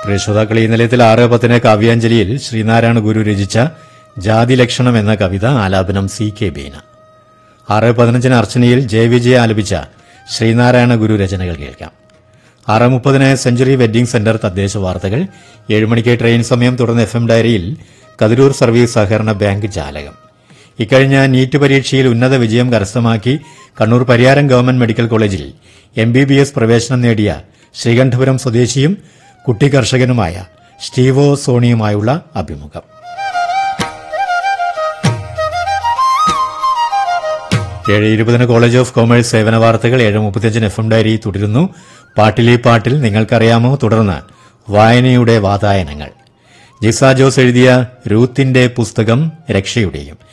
പ്രിയ ശ്രോതാക്കളെ ഈ നിലയത്തിൽ ആറ് പത്തിന് കാവ്യാഞ്ജലിയിൽ ശ്രീനാരായണ ഗുരു രചിച്ച ജാതി ലക്ഷണം എന്ന കവിത ആലാപനം സി കെ ബീന ആറ് പതിനഞ്ചിന് അർച്ചനയിൽ ജയവിജയ ആലപിച്ച ശ്രീനാരായണ ഗുരു രചനകൾ കേൾക്കാം ആറ് മുപ്പതിന് സെഞ്ചുറി വെഡ്ഡിംഗ് സെന്റർ തദ്ദേശ വാർത്തകൾ ഏഴ് മണിക്ക് ട്രെയിൻ സമയം തുടർന്ന് എഫ് എം ഡയറിയിൽ കതിരൂർ സർവീസ് സഹകരണ ബാങ്ക് ജാലകം ഇക്കഴിഞ്ഞ നീറ്റ് പരീക്ഷയിൽ ഉന്നത വിജയം കരസ്ഥമാക്കി കണ്ണൂർ പരിയാരം ഗവൺമെന്റ് മെഡിക്കൽ കോളേജിൽ എം ബി ബി എസ് പ്രവേശനം നേടിയ ശ്രീകണ്ഠപുരം സ്വദേശിയും കുട്ടി കർഷകനുമായ സ്റ്റീവോ സോണിയുമായുള്ള അഭിമുഖം ഏഴ് ഇരുപതിന് കോളേജ് ഓഫ് കോമേഴ്സ് സേവന വാർത്തകൾ ഏഴ് മുപ്പത്തിയഞ്ചിന് എഫ് എം ഡയറി തുടരുന്നു പാട്ടിലി പാട്ടിൽ നിങ്ങൾക്കറിയാമോ തുടർന്ന് വായനയുടെ വാതായനങ്ങൾ ജിസ ജോസ് എഴുതിയ രൂത്തിന്റെ പുസ്തകം രക്ഷയുടെയും